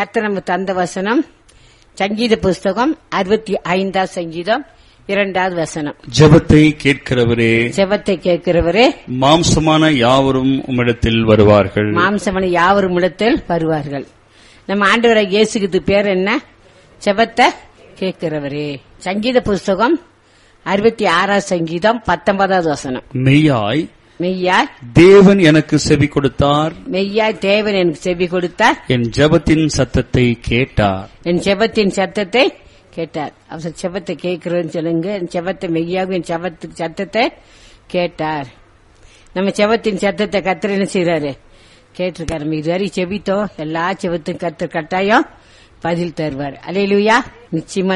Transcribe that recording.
கர்த்தர் நம்ம தந்த வசனம் சங்கீத புஸ்தகம் அறுபத்தி ஐந்தாம் சங்கீதம் இரண்டாவது வசனம் ஜெபத்தை கேட்கிறவரே செவத்தை கேட்கிறவரே மாம்சமான யாவரும் உம்மிடத்தில் வருவார்கள் மாம்சமனை யாவரும் இடத்தில் வருவார்கள் நம்ம ஆண்டவரை இயேசுக்கு பேர் என்ன செவத்தை கேட்கிறவரே சங்கீத புஸ்தகம் அறுபத்தி ஆறாம் சங்கீதம் பத்தொன்பதாவது வசனம் மெய்யாய் மெய்யாய் தேவன் எனக்கு செவி கொடுத்தார் மெய்யாய் தேவன் எனக்கு செவி கொடுத்தார் என் ஜெபத்தின் சத்தத்தை கேட்டார் என் செபத்தின் சத்தத்தை கேட்டார் அவர் செபத்தை கேட்கிறோன்னு சொல்லுங்க என் செபத்தை மெய்யாகும் என் செபத்தின் சத்தத்தை கேட்டார் நம்ம செபத்தின் சத்தத்தை கத்தர் என்ன செய்யறாரு கேட்டிருக்காரு நம்ம இதுவரை செபித்தோம் எல்லா செபத்தும் கத்தர் கட்டாயம் பதில் தருவார் அலையிலுயா நிச்சயமா